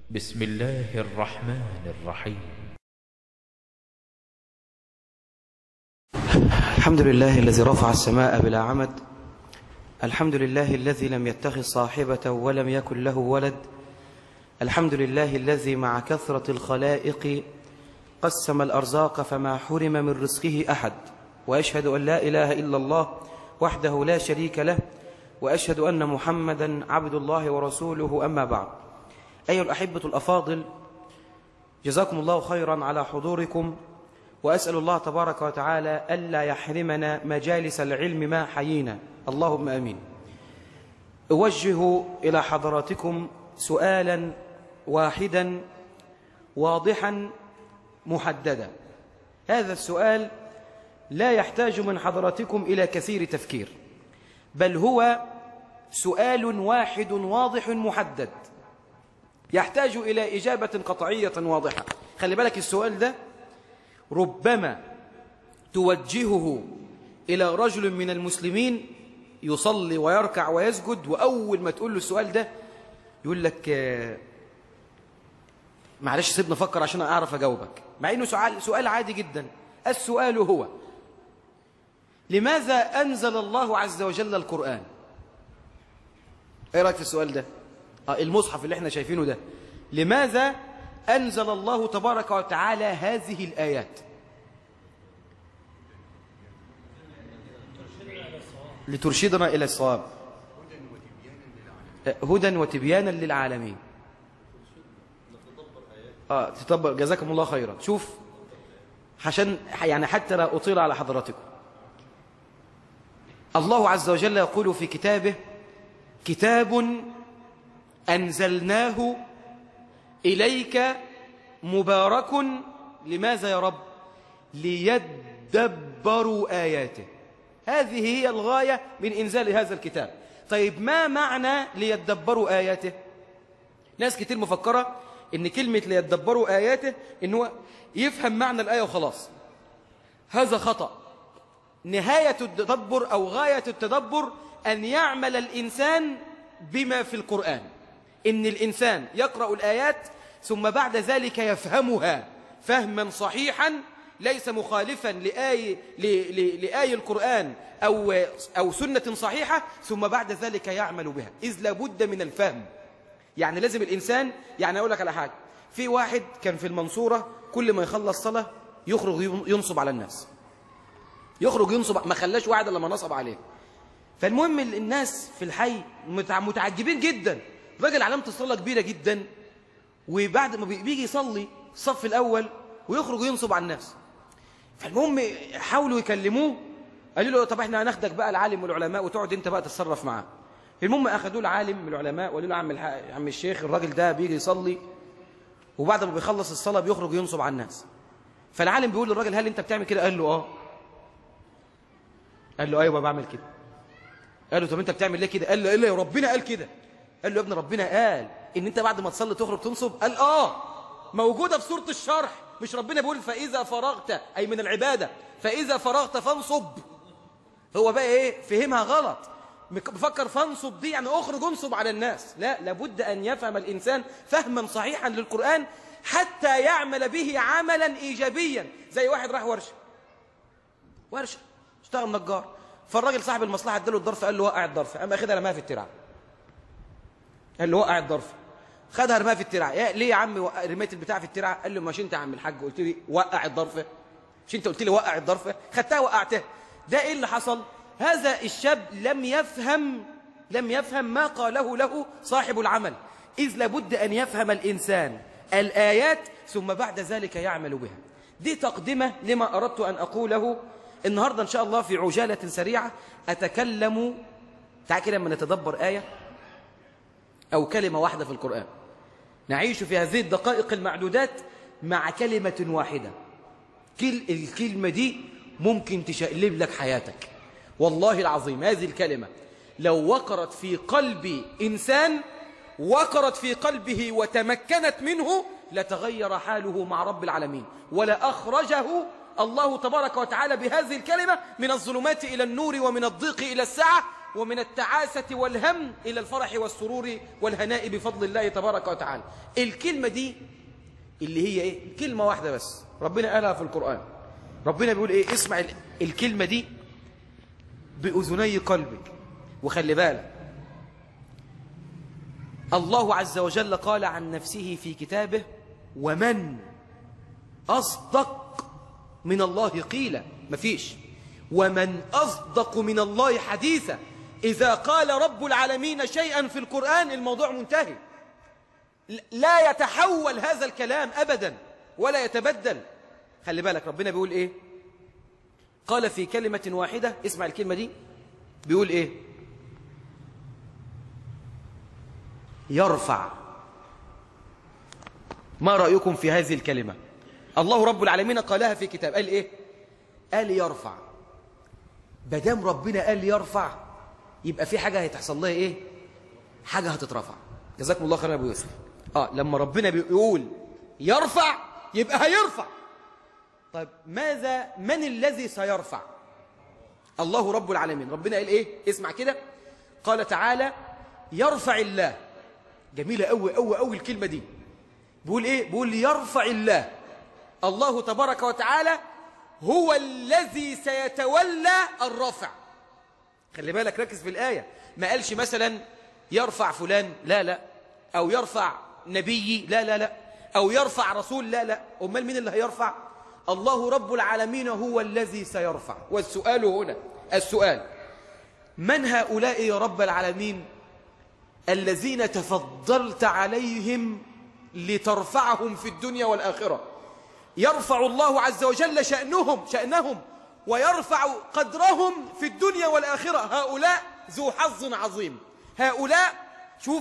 بسم الله الرحمن الرحيم الحمد لله الذي رفع السماء بلا عمد الحمد لله الذي لم يتخذ صاحبة ولم يكن له ولد الحمد لله الذي مع كثرة الخلائق قسم الأرزاق فما حرم من رزقه أحد وأشهد أن لا إله إلا الله وحده لا شريك له وأشهد أن محمدا عبد الله ورسوله أما بعد أيها الأحبة الأفاضل جزاكم الله خيرا على حضوركم وأسأل الله تبارك وتعالى ألا يحرمنا مجالس العلم ما حيينا اللهم أمين أوجه إلى حضراتكم سؤالا واحدا واضحا محددا هذا السؤال لا يحتاج من حضراتكم إلى كثير تفكير بل هو سؤال واحد واضح محدد يحتاج إلى إجابة قطعية واضحة خلي بالك السؤال ده ربما توجهه إلى رجل من المسلمين يصلي ويركع ويسجد وأول ما تقول له السؤال ده يقول لك آه، معلش سيبنا أفكر عشان أعرف أجاوبك مع إنه سؤال, سؤال عادي جدا السؤال هو لماذا أنزل الله عز وجل القرآن إيه رأيك في السؤال ده آه المصحف اللي احنا شايفينه ده لماذا أنزل الله تبارك وتعالى هذه الآيات لترشدنا إلى الصواب آه، هدى وتبيانا للعالمين آه تطبق جزاكم الله خيرا شوف عشان يعني حتى لا أطيل على حضراتكم الله عز وجل يقول في كتابه كتاب أنزلناه إليك مبارك لماذا يا رب ليدبروا آياته هذه هي الغاية من إنزال هذا الكتاب طيب ما معنى ليدبروا آياته ناس كتير مفكرة إن كلمة ليدبروا آياته إن هو يفهم معنى الآية وخلاص هذا خطأ نهاية التدبر أو غاية التدبر أن يعمل الإنسان بما في القرآن إن الإنسان يقرأ الآيات ثم بعد ذلك يفهمها فهما صحيحا ليس مخالفا لآي, ل- ل- لآي القرآن أو, أو سنة صحيحة ثم بعد ذلك يعمل بها إذ لابد من الفهم يعني لازم الإنسان يعني أقول لك على حاجة في واحد كان في المنصورة كل ما يخلص صلاة يخرج ينصب على الناس يخرج ينصب ما خلاش واحد الا لما نصب عليه فالمهم ال- الناس في الحي متع- متعجبين جدا راجل علامه الصلاه كبيره جدا وبعد ما بي- بيجي يصلي الصف الاول ويخرج ينصب على الناس فالمهم حاولوا يكلموه قالوا له طب احنا هناخدك بقى العالم والعلماء وتقعد انت بقى تتصرف معاه المهم اخذوه العالم من العلماء وقالوا له يا عم الح- يا عم الشيخ الراجل ده بيجي يصلي وبعد ما بيخلص الصلاه بيخرج ينصب على الناس فالعالم بيقول للراجل هل انت بتعمل كده قال له اه قال له ايوه بعمل كده قال له طب انت بتعمل ليه كده قال له الا ربنا قال كده قال له يا ابن ربنا قال ان انت بعد ما تصلي تخرج تنصب قال اه موجوده في سوره الشرح مش ربنا بيقول فاذا فرغت اي من العباده فاذا فرغت فانصب هو بقى ايه فهمها غلط مك- بفكر فانصب دي يعني اخرج انصب على الناس لا لابد ان يفهم الانسان فهما صحيحا للقران حتى يعمل به عملا ايجابيا زي واحد راح ورشه ورشه اشتغل نجار فالراجل صاحب المصلحه اداله الظرف قال له وقع الظرف قام اخدها رماها في الترعه قال له وقع الظرف خدها رماها في الترعه يا ليه يا عم وقع- رميت البتاع في الترعه قال له مش انت يا عم الحاج قلت لي وقع الظرف مش انت قلت لي وقع الظرف خدتها وقعتها ده ايه اللي حصل هذا الشاب لم يفهم لم يفهم ما قاله له صاحب العمل إذ لابد أن يفهم الإنسان الآيات ثم بعد ذلك يعمل بها دي تقدمة لما أردت أن أقوله النهاردة إن شاء الله في عجالة سريعة أتكلم تعال كده لما نتدبر آية أو كلمة واحدة في القرآن نعيش في هذه الدقائق المعدودات مع كلمة واحدة كل الكلمة دي ممكن تشقلب لك حياتك والله العظيم هذه الكلمة لو وقرت في قلب إنسان وقرت في قلبه وتمكنت منه لتغير حاله مع رب العالمين ولا أخرجه الله تبارك وتعالى بهذه الكلمة من الظلمات إلى النور ومن الضيق إلى السعة ومن التعاسة والهم إلى الفرح والسرور والهناء بفضل الله تبارك وتعالى الكلمة دي اللي هي إيه كلمة واحدة بس ربنا قالها في القرآن ربنا بيقول إيه اسمع ال- الكلمة دي بأذني قلبك وخلي بالك الله عز وجل قال عن نفسه في كتابه ومن أصدق من الله قيلا مفيش ومن أصدق من الله حديثا إذا قال رب العالمين شيئا في القرآن الموضوع منتهي لا يتحول هذا الكلام أبدا ولا يتبدل خلي بالك ربنا بيقول إيه قال في كلمة واحدة اسمع الكلمة دي بيقول إيه يرفع ما رأيكم في هذه الكلمة الله رب العالمين قالها في كتاب قال إيه قال يرفع بدام ربنا قال يرفع يبقى في حاجة هتحصل لها إيه حاجة هتترفع جزاكم الله خيرا يا أبو يوسف آه لما ربنا بيقول يرفع يبقى هيرفع طيب ماذا من الذي سيرفع الله رب العالمين ربنا قال إيه اسمع كده قال تعالى يرفع الله جميلة أوي أوي أوي الكلمة دي بيقول إيه بيقول يرفع الله الله تبارك وتعالى هو الذي سيتولى الرفع خلي بالك ركز في الآية ما قالش مثلا يرفع فلان لا لا أو يرفع نبي لا لا لا أو يرفع رسول لا لا أمال مين اللي هيرفع الله رب العالمين هو الذي سيرفع والسؤال هنا السؤال من هؤلاء يا رب العالمين الذين تفضلت عليهم لترفعهم في الدنيا والآخرة يرفع الله عز وجل شأنهم شأنهم ويرفع قدرهم في الدنيا والآخرة هؤلاء ذو حظ عظيم هؤلاء شوف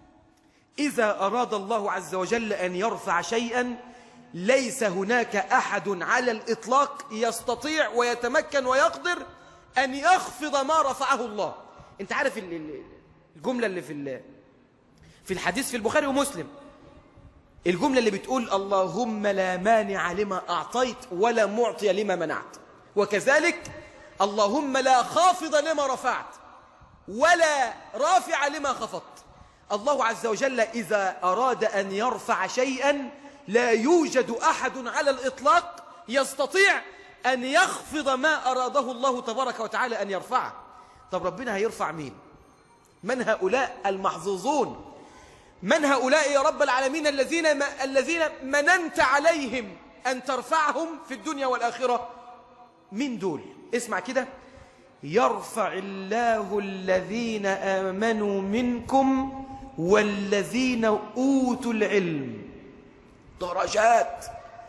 إذا أراد الله عز وجل أن يرفع شيئا ليس هناك أحد على الإطلاق يستطيع ويتمكن ويقدر أن يخفض ما رفعه الله أنت عارف ال- ال- الجملة اللي في ال- في الحديث في البخاري ومسلم الجملة اللي بتقول اللهم لا مانع لما أعطيت ولا معطي لما منعت وكذلك اللهم لا خافض لما رفعت ولا رافع لما خفضت الله عز وجل إذا أراد أن يرفع شيئا لا يوجد أحد على الإطلاق يستطيع أن يخفض ما أراده الله تبارك وتعالى أن يرفعه طب ربنا هيرفع مين من هؤلاء المحظوظون من هؤلاء يا رب العالمين الذين ما الذين مننت عليهم أن ترفعهم في الدنيا والآخرة من دول اسمع كده يرفع الله الذين آمنوا منكم والذين أوتوا العلم درجات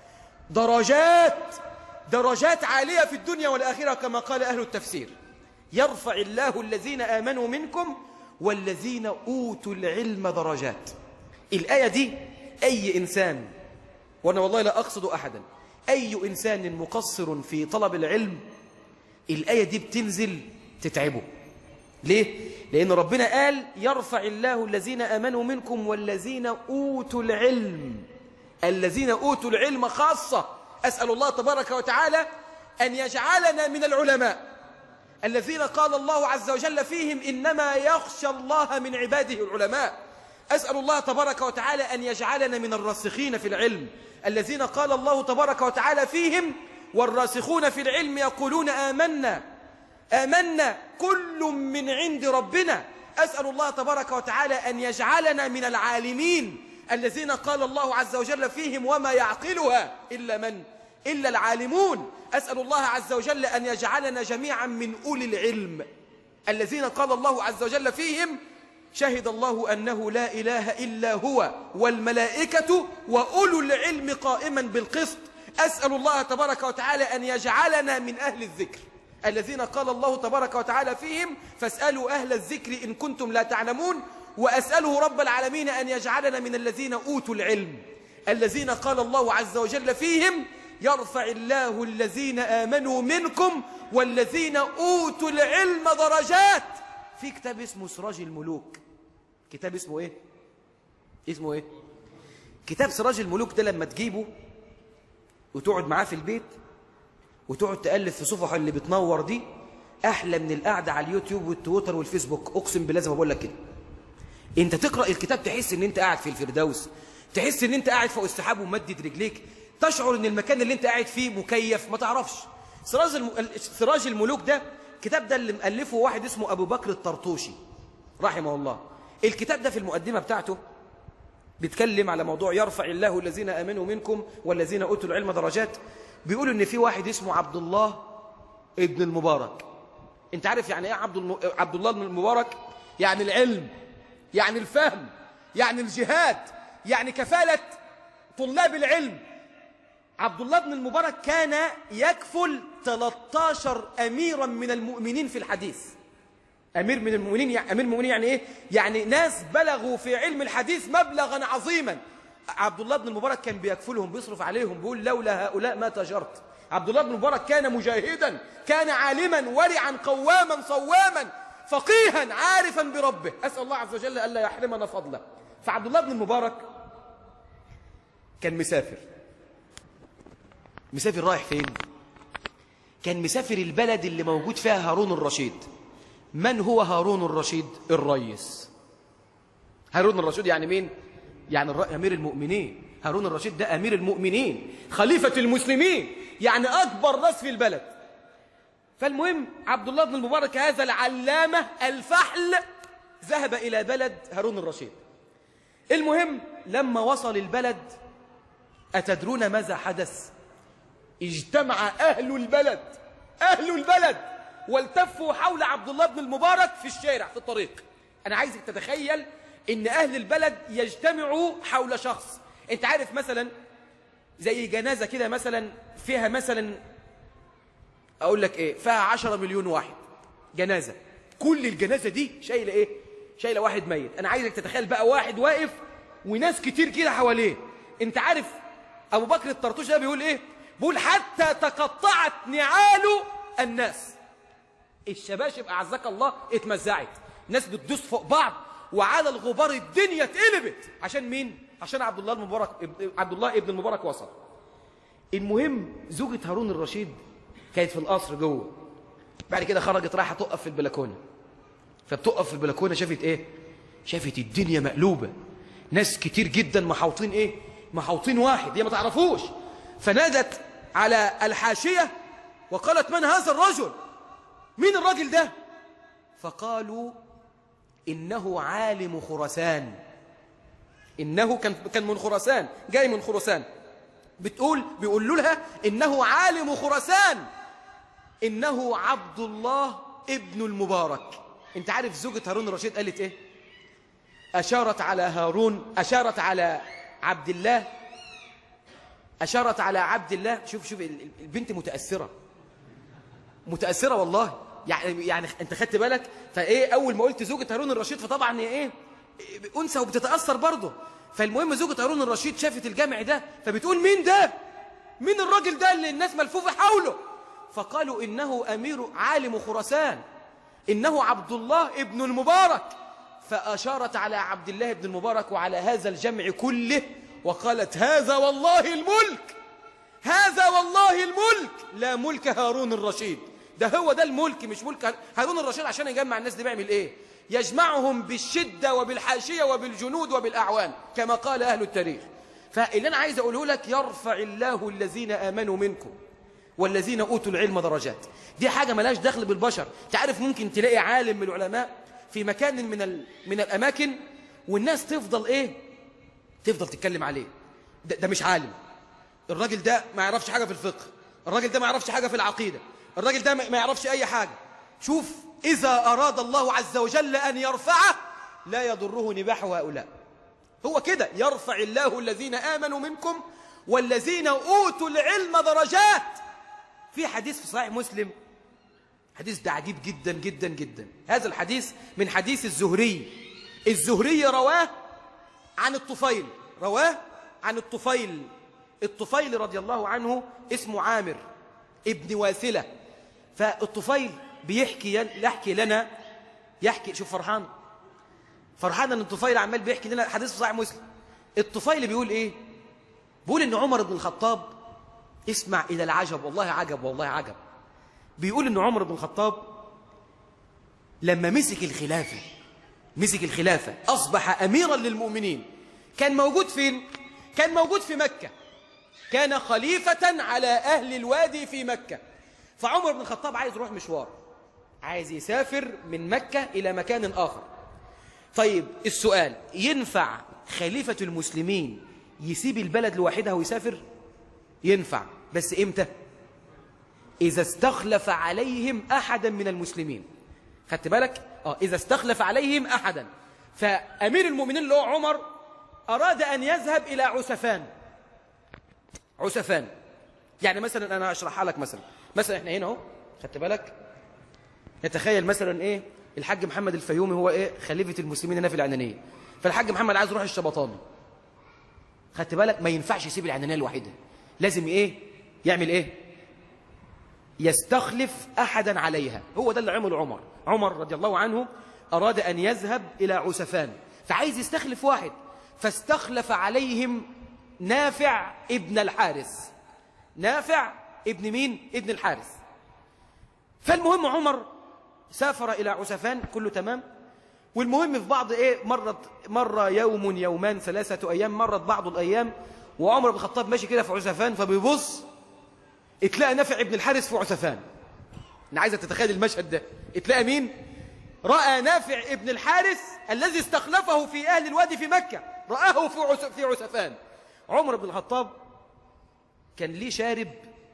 درجات درجات عالية في الدنيا والآخرة كما قال أهل التفسير يرفع الله الذين آمنوا منكم والذين أوتوا العلم درجات الآية دي أي إنسان وأنا والله لا أقصد أحدا أي إنسان مقصر في طلب العلم الآية دي بتنزل تتعبه ليه؟ لأن ربنا قال يرفع الله الذين آمنوا منكم والذين أوتوا العلم الذين أوتوا العلم خاصة أسأل الله تبارك وتعالى أن يجعلنا من العلماء الذين قال الله عز وجل فيهم إنما يخشى الله من عباده العلماء أسأل الله تبارك وتعالى أن يجعلنا من الراسخين في العلم الذين قال الله تبارك وتعالى فيهم والراسخون في العلم يقولون آمنا آمنا كل من عند ربنا أسأل الله تبارك وتعالى أن يجعلنا من العالمين الذين قال الله عز وجل فيهم وما يعقلها إلا من إلا العالمون أسأل الله عز وجل أن يجعلنا جميعا من أولي العلم الذين قال الله عز وجل فيهم شهد الله أنه لا إله إلا هو والملائكة وأولو العلم قائما بالقسط أسأل الله تبارك وتعالى أن يجعلنا من أهل الذكر الذين قال الله تبارك وتعالى فيهم فاسألوا أهل الذكر إن كنتم لا تعلمون وأسأله رب العالمين أن يجعلنا من الذين أوتوا العلم الذين قال الله عز وجل فيهم يرفع الله الذين آمنوا منكم والذين أوتوا العلم درجات في كتاب اسمه سراج الملوك كتاب اسمه ايه اسمه ايه كتاب سراج الملوك ده لما تجيبه وتقعد معاه في البيت وتقعد تألف في صفحه اللي بتنور دي احلى من القعده على اليوتيوب والتويتر والفيسبوك اقسم بالله زي ما بقول لك كده انت تقرا الكتاب تحس ان انت قاعد في الفردوس تحس ان انت قاعد فوق السحاب ومدد رجليك تشعر ان المكان اللي انت قاعد فيه مكيف ما تعرفش سراج الم... سراج الملوك ده الكتاب ده اللي مؤلفه واحد اسمه ابو بكر الطرطوشي رحمه الله الكتاب ده في المقدمه بتاعته بيتكلم على موضوع يرفع الله الذين امنوا منكم والذين اوتوا العلم درجات بيقول ان في واحد اسمه عبد الله ابن المبارك انت عارف يعني ايه عبد الم... عبد الله بن المبارك يعني العلم يعني الفهم يعني الجهاد يعني كفالة طلاب العلم عبد الله بن المبارك كان يكفل 13 أميرا من المؤمنين في الحديث أمير من المؤمنين يعني أمير المؤمنين يعني إيه؟ يعني ناس بلغوا في علم الحديث مبلغا عظيما عبد الله بن المبارك كان بيكفلهم بيصرف عليهم بيقول لولا هؤلاء ما تجرت عبد الله بن المبارك كان مجاهدا كان عالما ورعا قواما صواما فقيها عارفا بربه أسأل الله عز وجل ألا يحرمنا فضله فعبد الله بن المبارك كان مسافر مسافر رايح فين كان مسافر البلد اللي موجود فيها هارون الرشيد من هو هارون الرشيد الريس هارون الرشيد يعني مين يعني الر... أمير المؤمنين هارون الرشيد ده أمير المؤمنين خليفة المسلمين يعني أكبر ناس في البلد فالمهم عبد الله بن المبارك هذا العلامة الفحل ذهب إلى بلد هارون الرشيد المهم لما وصل البلد أتدرون ماذا حدث اجتمع أهل البلد أهل البلد والتفوا حول عبد الله بن المبارك في الشارع في الطريق أنا عايزك تتخيل إن أهل البلد يجتمعوا حول شخص أنت عارف مثلا زي جنازة كده مثلا فيها مثلا أقول لك إيه فيها عشرة مليون واحد جنازة كل الجنازة دي شايلة إيه شايلة واحد ميت أنا عايزك تتخيل بقى واحد واقف وناس كتير كده حواليه أنت عارف أبو بكر الطرطوش ده بيقول إيه بيقول حتى تقطعت نعال الناس الشباشب أعزك الله اتمزعت ناس بتدوس فوق بعض وعلى الغبار الدنيا اتقلبت عشان مين عشان عبد الله المبارك عبد الله ابن المبارك وصل المهم زوجة هارون الرشيد كانت في القصر جوه بعد كده خرجت رايحه تقف في البلكونه فبتقف في البلكونه شافت ايه شافت الدنيا مقلوبه ناس كتير جدا محاوطين ايه محاوطين واحد هي ما تعرفوش فنادت على الحاشيه وقالت من هذا الرجل مين الراجل ده فقالوا انه عالم خراسان انه كان كان من خراسان جاي من خراسان بتقول بيقولوا لها انه عالم خراسان إنه عبد الله ابن المبارك أنت عارف زوجة هارون الرشيد قالت إيه أشارت على هارون أشارت على عبد الله أشارت على عبد الله شوف شوف البنت متأثرة متأثرة والله يعني يعني أنت خدت بالك فإيه أول ما قلت زوجة هارون الرشيد فطبعا إيه أنثى وبتتأثر برضه فالمهم زوجة هارون الرشيد شافت الجامع ده فبتقول مين ده مين الراجل ده اللي الناس ملفوفة حوله فقالوا إنه أمير عالم خراسان إنه عبد الله ابن المبارك فأشارت على عبد الله ابن المبارك وعلى هذا الجمع كله وقالت هذا والله الملك هذا والله الملك لا ملك هارون الرشيد ده هو ده الملك مش ملك هارون الرشيد عشان يجمع الناس دي بيعمل ايه يجمعهم بالشدة وبالحاشية وبالجنود وبالأعوان كما قال أهل التاريخ فاللي أنا عايز أقوله لك يرفع الله الذين آمنوا منكم والذين أوتوا العلم درجات دي حاجة ملاش دخل بالبشر تعرف ممكن تلاقي عالم من العلماء في مكان من, ال... من الأماكن والناس تفضل إيه تفضل تتكلم عليه ده, ده مش عالم الراجل ده ما يعرفش حاجة في الفقه الراجل ده ما يعرفش حاجة في العقيدة الراجل ده ما يعرفش أي حاجة شوف إذا أراد الله عز وجل أن يرفعه لا يضره نباح هؤلاء هو كده يرفع الله الذين آمنوا منكم والذين أوتوا العلم درجات في حديث في صحيح مسلم حديث ده عجيب جدا جدا جدا هذا الحديث من حديث الزهري الزهري رواه عن الطفيل رواه عن الطفيل الطفيل رضي الله عنه اسمه عامر ابن واثلة فالطفيل بيحكي يحكي لنا يحكي شوف فرحان فرحان ان الطفيل عمال بيحكي لنا حديث في صحيح مسلم الطفيل بيقول ايه بيقول ان عمر بن الخطاب اسمع الى العجب والله عجب والله عجب بيقول ان عمر بن الخطاب لما مسك الخلافة مسك الخلافة أصبح أميرا للمؤمنين كان موجود فين؟ كان موجود في مكة كان خليفة على أهل الوادي في مكة فعمر بن الخطاب عايز يروح مشوار عايز يسافر من مكة إلى مكان آخر طيب السؤال ينفع خليفة المسلمين يسيب البلد لوحدها ويسافر ينفع بس إمتى إذا استخلف عليهم أحدا من المسلمين خدت بالك آه إذا استخلف عليهم أحدا فأمير المؤمنين اللي هو عمر أراد أن يذهب إلى عسفان عسفان يعني مثلا أنا أشرحها لك مثلا مثلا إحنا هنا أهو خدت بالك نتخيل مثلا إيه الحاج محمد الفيومي هو إيه خليفة المسلمين هنا في العنانية فالحاج محمد عايز يروح الشبطاني خدت بالك ما ينفعش يسيب العنانية الوحيدة لازم إيه يعمل إيه يستخلف أحدا عليها هو ده اللي عمله عمر عمر رضي الله عنه أراد أن يذهب إلى عسفان فعايز يستخلف واحد فاستخلف عليهم نافع ابن الحارث نافع ابن مين؟ ابن الحارث فالمهم عمر سافر إلى عسفان كله تمام والمهم في بعض إيه مرت مرة يوم يومان ثلاثة أيام مرت بعض الأيام وعمر بن الخطاب ماشي كده في عسفان فبيبص اتلاقى نافع ابن الحارث في عسفان انا عايزك تتخيل المشهد ده اتلاقى مين راى نافع ابن الحارث الذي استخلفه في اهل الوادي في مكه راه في عس... في عسفان عمر بن الخطاب كان ليه شارب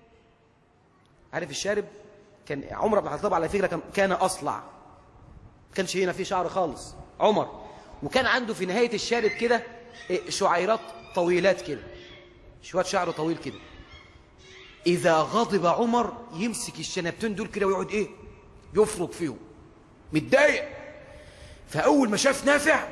عارف الشارب كان عمر بن الخطاب على فكره كان, كان اصلع كانش هنا فيه شعر خالص عمر وكان عنده في نهايه الشارب كده إيه، شعيرات طويلات كده شويه شعر طويل كده إذا غضب عمر يمسك الشنبتين دول كده ويقعد إيه يفرك فيهم متضايق فأول ما شاف نافع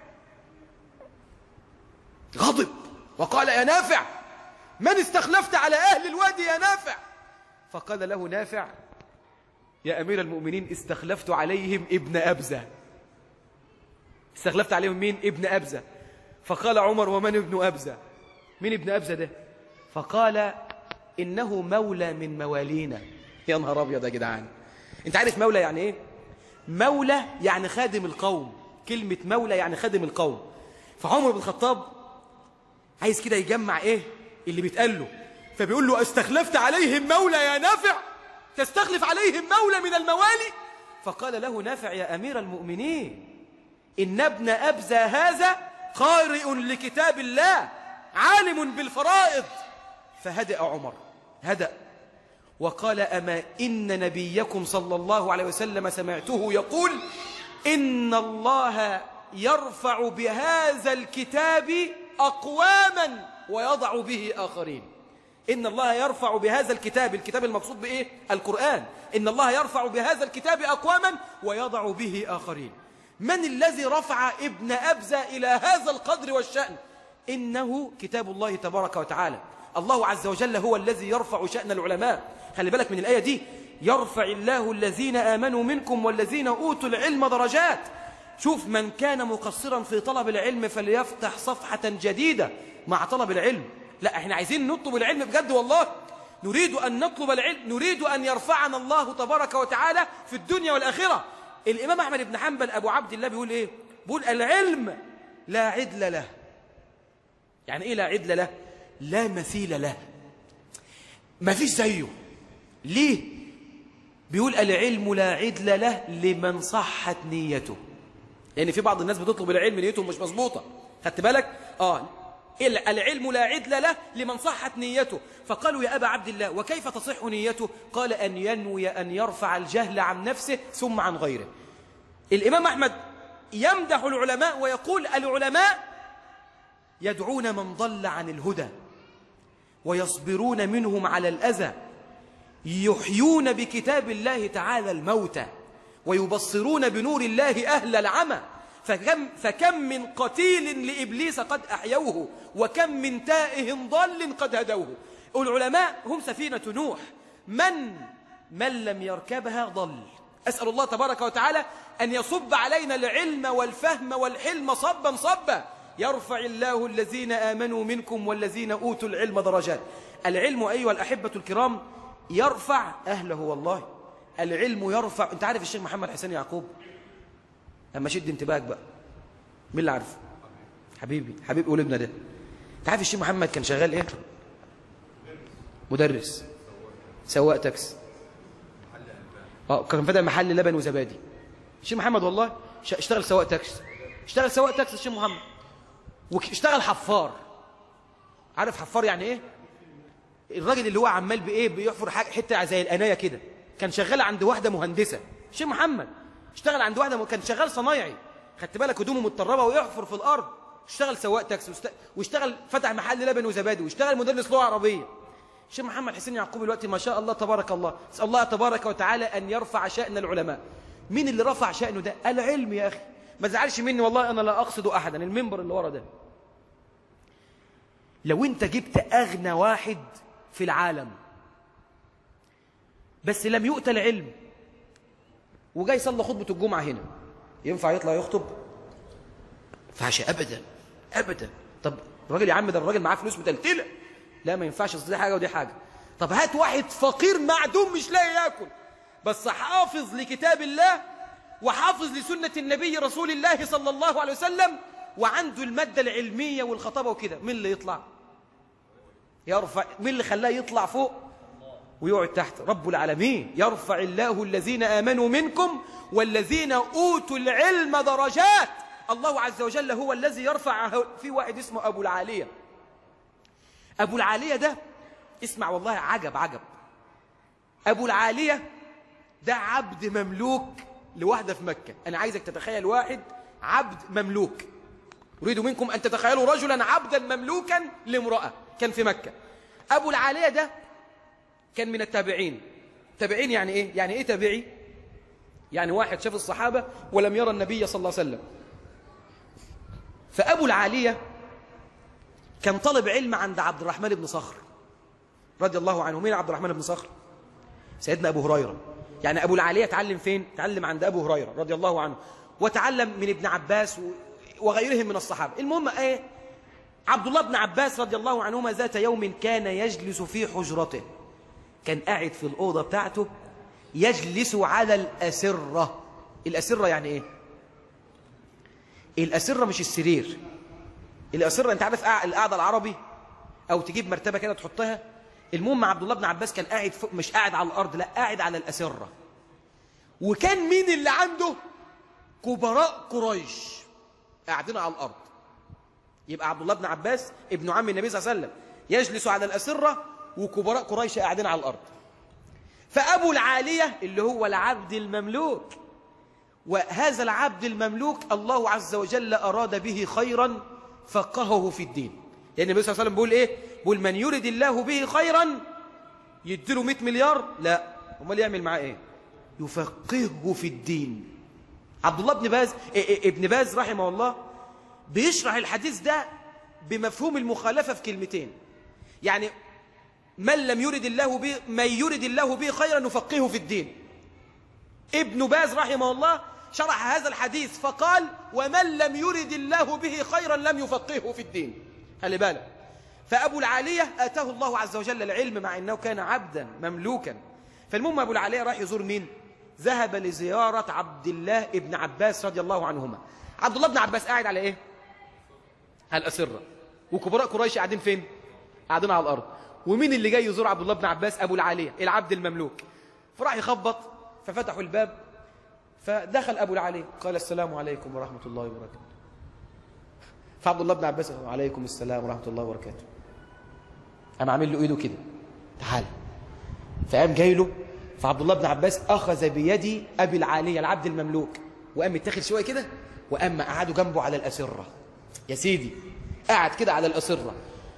غضب وقال يا نافع من استخلفت على أهل الوادي يا نافع فقال له نافع يا أمير المؤمنين استخلفت عليهم ابن أبزة استخلفت عليهم مين ابن أبزة فقال عمر ومن ابن أبزة مين ابن أبزة ده فقال إنه مولى من موالينا يا نهار أبيض يا جدعان أنت عارف مولى يعني إيه؟ مولى يعني خادم القوم كلمة مولى يعني خادم القوم فعمر بن الخطاب عايز كده يجمع إيه اللي بيتقال له فبيقول له استخلفت عليهم مولى يا نافع تستخلف عليهم مولى من الموالي فقال له نافع يا أمير المؤمنين إن ابن أبزى هذا قارئ لكتاب الله عالم بالفرائض فهدأ عمر هدأ وقال أما إن نبيكم صلى الله عليه وسلم سمعته يقول إن الله يرفع بهذا الكتاب أقواما ويضع به آخرين إن الله يرفع بهذا الكتاب الكتاب المقصود بإيه؟ القرآن إن الله يرفع بهذا الكتاب أقواما ويضع به آخرين من الذي رفع ابن أبزة إلى هذا القدر والشأن إنه كتاب الله تبارك وتعالى الله عز وجل هو الذي يرفع شأن العلماء خلي بالك من الآية دي يرفع الله الذين آمنوا منكم والذين أوتوا العلم درجات شوف من كان مقصرا في طلب العلم فليفتح صفحة جديدة مع طلب العلم لا احنا عايزين نطلب العلم بجد والله نريد أن نطلب العلم نريد أن يرفعنا الله تبارك وتعالى في الدنيا والآخرة الإمام أحمد بن حنبل أبو عبد الله بيقول إيه بيقول العلم لا عدل له يعني إيه لا عدل له لا مثيل له ما فيش زيه ليه بيقول العلم لا عدل له لمن صحت نيته لأن يعني في بعض الناس بتطلب العلم نيتهم مش مظبوطة خدت بالك آه العلم لا عدل له لمن صحت نيته فقالوا يا أبا عبد الله وكيف تصح نيته قال أن ينوي أن يرفع الجهل عن نفسه ثم عن غيره الإمام أحمد يمدح العلماء ويقول العلماء يدعون من ضل عن الهدى ويصبرون منهم على الأذى يحيون بكتاب الله تعالى الموتى ويبصرون بنور الله أهل العمى فكم, فكم من قتيل لإبليس قد أحيوه وكم من تائه ضل قد هدوه العلماء هم سفينة نوح من من لم يركبها ضل أسأل الله تبارك وتعالى أن يصب علينا العلم والفهم والحلم صبا صبا يرفع الله الذين آمنوا منكم والذين أوتوا العلم درجات العلم أيها الأحبة الكرام يرفع أهله والله العلم يرفع انت عارف الشيخ محمد حسين يعقوب اما شد انتباهك بقى مين اللي عارفه حبيبي حبيب قلوبنا ده انت عارف الشيخ محمد كان شغال ايه مدرس سواق تاكسي اه كان فتح محل لبن وزبادي الشيخ محمد والله ش- اشتغل سواق تاكسي اشتغل سواق تاكسي الشيخ محمد واشتغل حفار عارف حفار يعني ايه الراجل اللي هو عمال بايه بيحفر حاجه حته زي الانايه كده كان شغال عند واحده مهندسه الشيخ محمد اشتغل عند واحده م... كان شغال صنايعي خدت بالك هدومه متطربه ويحفر في الارض اشتغل سواق تاكسي وست... واشتغل فتح محل لبن وزبادي واشتغل مدرس لغه عربيه الشيخ محمد حسين يعقوب دلوقتي ما شاء الله تبارك الله اسال الله تبارك وتعالى ان يرفع شان العلماء مين اللي رفع شانه ده العلم يا اخي ما تزعلش مني والله انا لا اقصد احدا المنبر اللي ورا ده لو انت جبت اغنى واحد في العالم بس لم يؤت العلم وجاي يصلي خطبه الجمعه هنا ينفع يطلع يخطب ينفعش ابدا ابدا طب الراجل يا عم ده الراجل معاه فلوس متلتله لا ما ينفعش أصل دي حاجه ودي حاجه طب هات واحد فقير معدوم مش لاقي ياكل بس حافظ لكتاب الله وحافظ لسنه النبي رسول الله صلى الله عليه وسلم وعنده الماده العلميه والخطابه وكده مين اللي يطلع يرفع مين اللي خلاه يطلع فوق ويقعد تحت رب العالمين يرفع الله الذين آمنوا منكم والذين أوتوا العلم درجات الله عز وجل هو الذي يرفع في واحد اسمه أبو العالية أبو العالية ده اسمع والله عجب عجب أبو العالية ده عبد مملوك لواحدة في مكة أنا عايزك تتخيل واحد عبد مملوك أريد منكم أن تتخيلوا رجلا عبدا مملوكا لامرأة كان في مكة أبو العالية ده كان من التابعين تابعين يعني إيه؟ يعني إيه تابعي؟ يعني واحد شاف الصحابة ولم يرى النبي صلى الله عليه وسلم فأبو العالية كان طالب علم عند عبد الرحمن بن صخر رضي الله عنه مين عبد الرحمن بن صخر؟ سيدنا أبو هريرة يعني أبو العالية تعلم فين؟ تعلم عند أبو هريرة رضي الله عنه وتعلم من ابن عباس وغيرهم من الصحابة المهم ايه عبد الله بن عباس رضي الله عنهما ذات يوم كان يجلس في حجرته كان قاعد في الأوضة بتاعته يجلس على الأسرة الأسرة يعني ايه الأسرة مش السرير الأسرة انت عارف القعدة العربي أو تجيب مرتبة كده تحطها المهم عبد الله بن عباس كان قاعد فوق مش قاعد على الأرض لا قاعد على الأسرة وكان مين اللي عنده كبراء قريش قاعدين على الأرض يبقى عبد الله بن عباس ابن عم النبي صلى الله عليه وسلم يجلس على الأسرة وكبراء قريش قاعدين على الأرض فأبو العالية اللي هو العبد المملوك وهذا العبد المملوك الله عز وجل أراد به خيرا فقهه في الدين لأن النبي صلى الله عليه وسلم بيقول إيه بيقول من يرد الله به خيرا يديله 100 مليار لا امال يعمل معاه إيه يفقهه في الدين عبد الله بن باز ابن باز رحمه الله بيشرح الحديث ده بمفهوم المخالفة في كلمتين يعني من لم يرد الله به من يرد الله به خيرا نفقهه في الدين ابن باز رحمه الله شرح هذا الحديث فقال ومن لم يرد الله به خيرا لم يفقهه في الدين خلي بالك فأبو العالية آتاه الله عز وجل العلم مع أنه كان عبدا مملوكا فالمهم أبو العالية راح يزور مين ذهب لزيارة عبد الله ابن عباس رضي الله عنهما عبد الله بن عباس قاعد على ايه على الأسرة وكبراء قريش قاعدين فين قاعدين على الأرض ومين اللي جاي يزور عبد الله بن عباس أبو العالية العبد المملوك فراح يخبط ففتحوا الباب فدخل أبو العالية قال السلام عليكم ورحمة الله وبركاته فعبد الله بن عباس قال عليكم السلام ورحمة الله وبركاته قام عامل له ايده كده تعال فقام جاي له فعبد الله بن عباس أخذ بيد أبي العالية العبد المملوك وقام يتخذ شوية كده وقام قعدوا جنبه على الأسرة يا سيدي قعد كده على الأسرة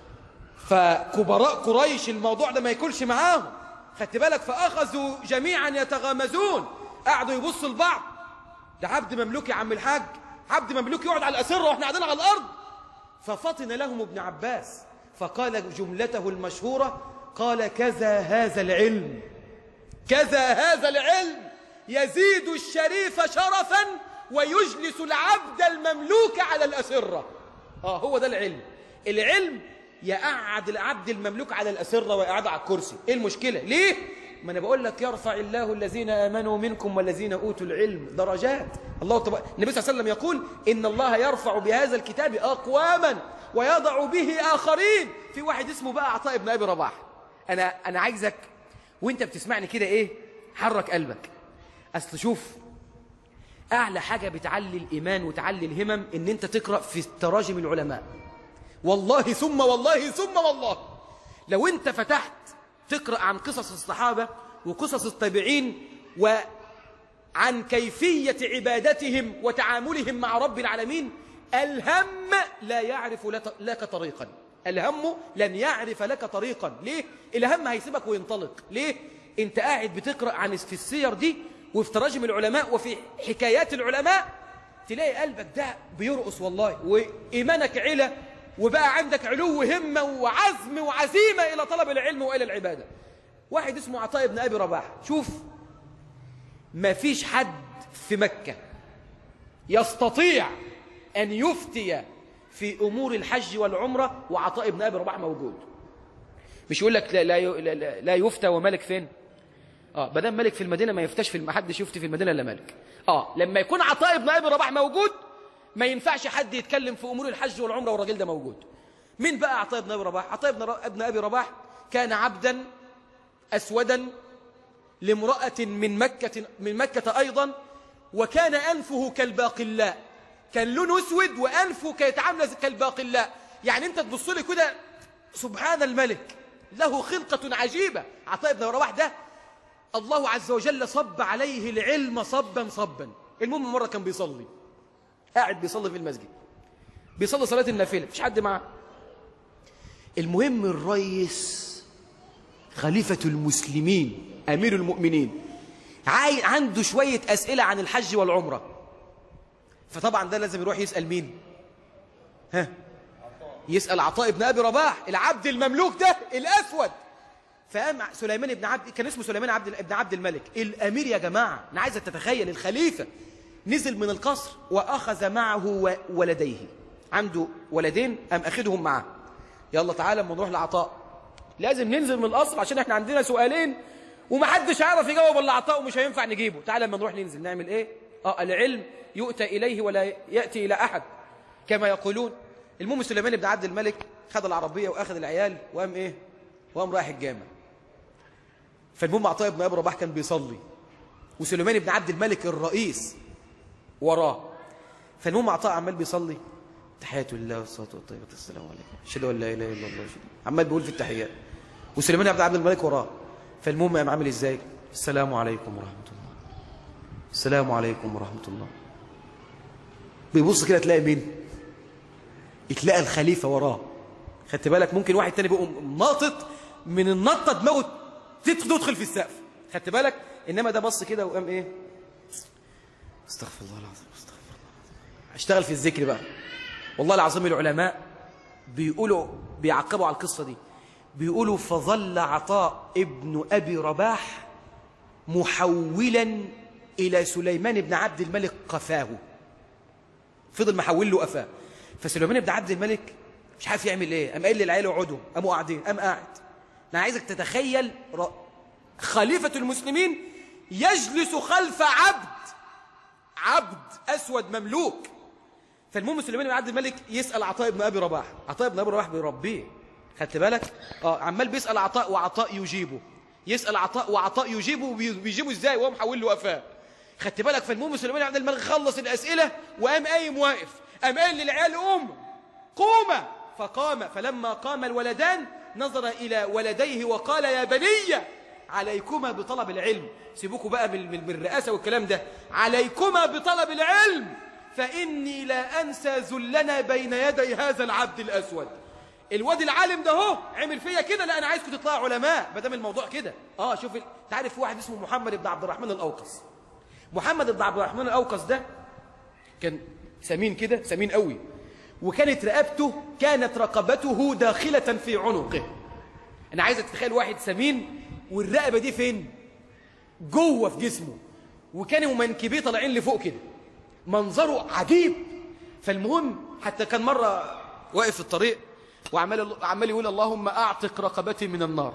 فكبراء قريش الموضوع ده ما ياكلش معاهم خدت بالك فأخذوا جميعا يتغامزون قعدوا يبصوا لبعض ده عبد مملوك يا عم الحاج عبد مملوك يقعد على الأسرة واحنا قاعدين على الأرض ففطن لهم ابن عباس فقال جملته المشهورة قال كذا هذا العلم كذا هذا العلم يزيد الشريف شرفا ويجلس العبد المملوك على الأسرة آه هو ده العلم العلم يقعد العبد المملوك على الأسرة ويقعد على الكرسي إيه المشكلة ليه ما انا بقول لك يرفع الله الذين امنوا منكم والذين اوتوا العلم درجات الله طب... النبي صلى الله عليه وسلم يقول ان الله يرفع بهذا الكتاب اقواما ويضع به اخرين في واحد اسمه بقى عطاء بن ابي رباح انا انا عايزك وانت بتسمعني كده ايه حرك قلبك اصل شوف اعلى حاجه بتعلي الايمان وتعلي الهمم ان انت تقرا في تراجم العلماء والله ثم والله ثم والله لو انت فتحت تقرا عن قصص الصحابه وقصص التابعين وعن كيفيه عبادتهم وتعاملهم مع رب العالمين الهم لا يعرف لك- لك طريقا الهم لن يعرف لك طريقا ليه الهم هيسيبك وينطلق ليه انت قاعد بتقرا عن في السير دي وفي تراجم العلماء وفي حكايات العلماء تلاقي قلبك ده بيرقص والله وإيمانك علا وبقى عندك علو همة وعزم وعزيمة إلى طلب العلم وإلى العبادة واحد اسمه عطاء بن أبي رباح شوف ما فيش حد في مكة يستطيع أن يفتي في أمور الحج والعمرة وعطاء بن أبي رباح موجود مش يقول لك لا, لا, لا, لا, لا يفتى وملك فين اه ما دام ملك في المدينه ما يفتش في ما حدش يفتي في المدينه الا ملك اه لما يكون عطاء بن ابي رباح موجود ما ينفعش حد يتكلم في امور الحج والعمره والراجل ده موجود مين بقى عطاء بن ابي رباح عطاء بن ر- ابن ابي رباح كان عبدا اسودا لامراه من مكه من مكه ايضا وكان انفه كالباقلاء كان لونه اسود وانفه كيتعامل زي- كالباقلاء يعني انت تبص لي كده سبحان الملك له خلقه عجيبه عطاء بن أبي رباح ده الله عز وجل صب عليه العلم صبا صبا المهم مرة كان بيصلي قاعد بيصلي في المسجد بيصلي صلاة النافلة مفيش حد معاه المهم الرئيس خليفة المسلمين أمير المؤمنين عاي عنده شوية أسئلة عن الحج والعمرة فطبعا ده لازم يروح يسأل مين ها يسأل عطاء بن أبي رباح العبد المملوك ده الأسود فقام سليمان بن عبد كان اسمه سليمان عبد ابن عبد الملك الامير يا جماعه انا عايزك تتخيل الخليفه نزل من القصر واخذ معه و- ولديه عنده ولدين قام اخذهم معاه يلا تعالى اما نروح لعطاء لازم ننزل من القصر عشان احنا عندنا سؤالين ومحدش عارف يجاوب الا عطاء ومش هينفع نجيبه تعالى اما نروح ننزل نعمل ايه اه العلم يؤتى اليه ولا ياتي الى احد كما يقولون المهم سليمان بن عبد الملك خد العربيه واخذ العيال وقام ايه وقام رايح الجامع فالمهم عطاء بن ابي رباح كان بيصلي وسليمان بن عبد الملك الرئيس وراه فالمهم عطاء عمال بيصلي تحيات لله والصلاه والطيبه السلام عليكم اشهد ان لا اله الا الله أشهد- عمال بيقول في التحيات وسليمان بن عبد الملك وراه فالمهم قام عامل ازاي السلام عليكم ورحمه الله السلام عليكم ورحمه الله بيبص كده تلاقي مين تلاقي الخليفه وراه خدت بالك ممكن واحد تاني بيقوم ناطط من النطه دماغه تدخل في السقف خدت بالك انما ده بص كده وقام ايه استغفر الله العظيم استغفر الله العظيم اشتغل في الذكر بقى والله العظيم العلماء بيقولوا بيعقبوا على القصه دي بيقولوا فظل عطاء ابن ابي رباح محولا الى سليمان بن عبد الملك قفاه فضل محول له قفاه فسليمان بن عبد الملك مش عارف يعمل ايه قام قايل للعيال اقعدوا قاموا قاعدين قام قاعد انا عايزك تتخيل ر- خليفة المسلمين يجلس خلف عبد عبد اسود مملوك فالمهم سليمان بن عبد الملك يسال عطاء بن ابي رباح عطاء بن ابي رباح بيربيه خدت بالك اه عمال بيسال عطاء وعطاء يجيبه يسال عطاء وعطاء يجيبه وبي- بيجيبه ازاي وهو محول له قفاه خدت بالك فالمهم سليمان بن عبد الملك خلص الاسئله وقام قايم واقف قام قايل للعيال قوم قوما فقام فلما قام الولدان نظر الى ولديه وقال يا بني عليكما بطلب العلم سيبوكوا بقى من من- من الرئاسه والكلام ده عليكما بطلب العلم فاني لا انسى ذلنا بين يدي هذا العبد الاسود الواد العالم ده اهو عمل فيا كده لا انا عايزكم تطلعوا علماء ما دام الموضوع كده اه شوف ال- تعرف واحد اسمه محمد بن عبد الرحمن الاوقص محمد بن عبد الرحمن الاوقص ده كان سمين كده سمين قوي وكانت رقبته كانت رقبته داخلة في عنقه أنا عايزك تتخيل واحد سمين والرقبة دي فين جوه في جسمه وكانوا منكبيه طالعين لفوق كده منظره عجيب فالمهم حتى كان مرة واقف في الطريق وعمال عمال يقول اللهم أعتق رقبتي من النار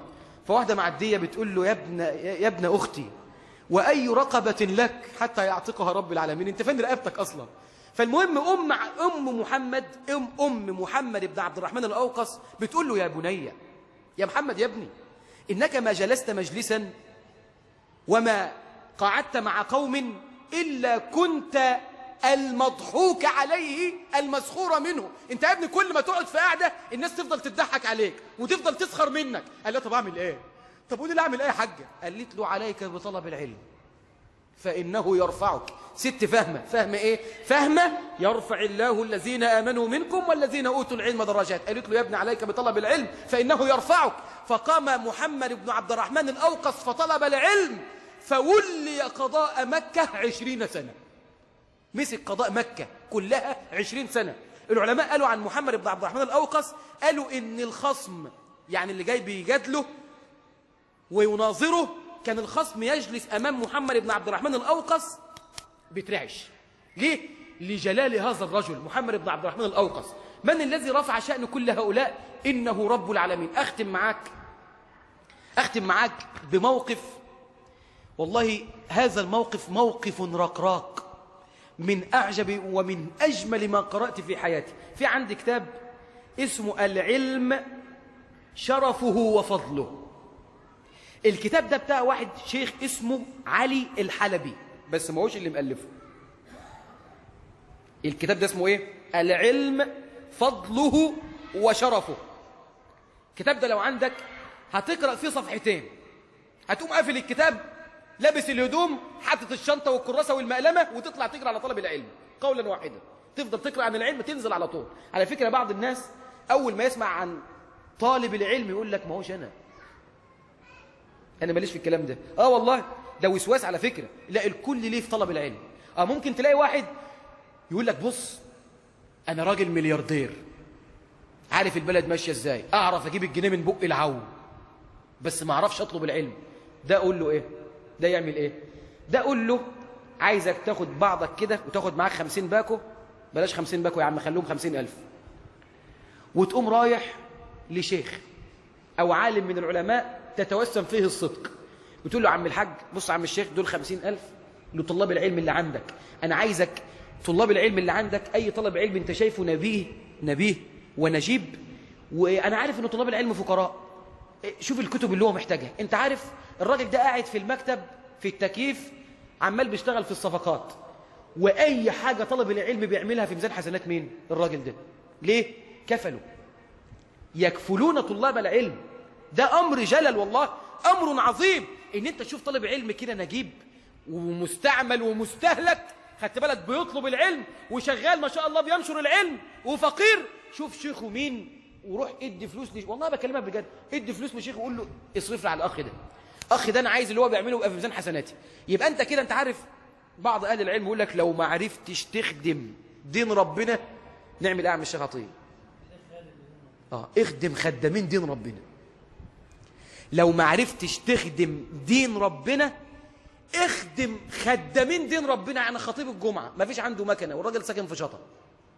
فواحدة معدية بتقول له يا ابن, يا ابن أختي وأي رقبة لك حتى يعتقها رب العالمين انت فين رقبتك أصلا فالمهم أم, أم محمد أم, أم محمد بن عبد الرحمن الأوقص بتقول له يا بني يا محمد يا ابني إنك ما جلست مجلسا وما قعدت مع قوم إلا كنت المضحوك عليه المسخور منه انت يا ابني كل ما تقعد في قاعدة الناس تفضل تضحك عليك وتفضل تسخر منك قال له طب اعمل ايه طب قولي لي اعمل ايه يا حاجه قالت له عليك بطلب العلم فانه يرفعك ست فهمه فهمه ايه فهمه يرفع الله الذين امنوا منكم والذين اوتوا العلم درجات قالت له يا ابني عليك بطلب العلم فانه يرفعك فقام محمد بن عبد الرحمن الاوقص فطلب العلم فولي قضاء مكه عشرين سنه مسك قضاء مكة كلها عشرين سنة العلماء قالوا عن محمد بن عبد الرحمن الأوقص قالوا إن الخصم يعني اللي جاي بيجادله ويناظره كان الخصم يجلس أمام محمد بن عبد الرحمن الأوقص بيترعش ليه؟ لجلال هذا الرجل محمد بن عبد الرحمن الأوقص من الذي رفع شأن كل هؤلاء إنه رب العالمين أختم معاك أختم معاك بموقف والله هذا الموقف موقف رقراق من أعجب ومن أجمل ما قرأت في حياتي في عندي كتاب اسمه العلم شرفه وفضله الكتاب ده بتاع واحد شيخ اسمه علي الحلبي بس ما هوش اللي مؤلفه الكتاب ده اسمه ايه العلم فضله وشرفه الكتاب ده لو عندك هتقرأ فيه صفحتين هتقوم قافل الكتاب لابس الهدوم حاطط الشنطة والكراسة والمقلمة وتطلع تجري على طلب العلم قولا واحدا تفضل تقرأ عن العلم تنزل على طول على فكرة بعض الناس أول ما يسمع عن طالب العلم يقول لك ما هوش أنا أنا ماليش في الكلام ده آه والله ده وسواس على فكرة لا الكل ليه في طلب العلم آه ممكن تلاقي واحد يقول لك بص أنا راجل ملياردير عارف البلد ماشية ازاي أعرف أجيب الجنيه من بق العون بس ما أعرفش أطلب العلم ده أقول له إيه ده يعمل إيه ده أقول له عايزك تاخد بعضك كده وتاخد معاك خمسين باكو بلاش خمسين باكو يا عم خلوهم خمسين ألف وتقوم رايح لشيخ أو عالم من العلماء تتوسم فيه الصدق وتقول له عم الحاج بص عم الشيخ دول خمسين ألف لطلاب العلم اللي عندك أنا عايزك طلاب العلم اللي عندك أي طلب علم أنت شايفه نبيه نبيه ونجيب وأنا عارف أن طلاب العلم فقراء شوف الكتب اللي هو محتاجها أنت عارف الراجل ده قاعد في المكتب في التكييف عمال بيشتغل في الصفقات وأي حاجة طلب العلم بيعملها في ميزان حسنات مين الراجل ده ليه كفلوا يكفلون طلاب العلم ده أمر جلل والله أمر عظيم إن أنت تشوف طالب علم كده نجيب ومستعمل ومستهلك خدت بالك بيطلب العلم وشغال ما شاء الله بينشر العلم وفقير شوف شيخه مين وروح ادي فلوس لي والله بكلمك بجد ادي فلوس لشيخ وقول له اصرف لي على الاخ ده اخ ده انا عايز اللي هو بيعمله يبقى في ميزان حسناتي يبقى انت كده انت عارف بعض اهل العلم يقول لك لو ما عرفتش تخدم دين ربنا نعمل ايه يا عم الشيخ عطيه اه اخدم خدامين دين ربنا لو ما عرفتش تخدم دين ربنا اخدم خدامين دين ربنا يعني خطيب الجمعة ما فيش عنده مكنة والراجل ساكن في شطر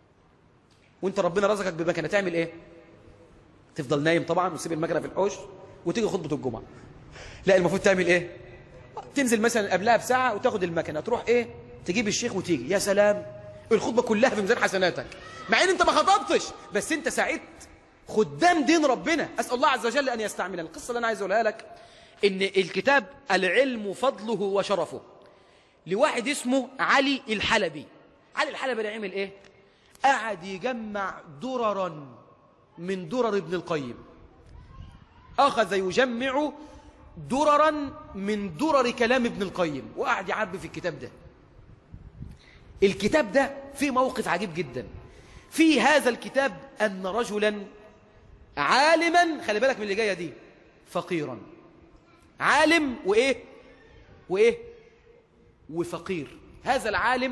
وانت ربنا رزقك بمكنة تعمل ايه تفضل نايم طبعا وتسيب المكنة في الحوش وتيجي خطبة الجمعة لا المفروض تعمل ايه تنزل مثلا قبلها بساعة وتاخد المكنة تروح ايه تجيب الشيخ وتيجي يا سلام الخطبة كلها في ميزان حسناتك مع ان انت ما خطبتش بس انت ساعدت خدام دين ربنا أسأل الله عز وجل أن يستعملنا القصة اللي أنا عايز أقولها لك إن الكتاب العلم فضله وشرفه لواحد اسمه علي الحلبي علي الحلبي ده عمل إيه قعد يجمع دررا من درر ابن القيم أخذ يجمع دررا من درر كلام ابن القيم وقعد يعبي في الكتاب ده الكتاب ده فيه موقف عجيب جدا في هذا الكتاب أن رجلا عالما خلي بالك من اللي جايه دي فقيرا عالم وايه وايه وفقير هذا العالم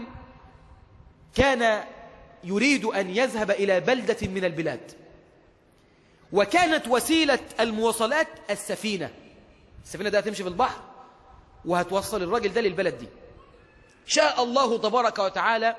كان يريد ان يذهب الى بلده من البلاد وكانت وسيله المواصلات السفينه السفينه دي هتمشي في البحر وهتوصل الراجل ده للبلد دي شاء الله تبارك وتعالى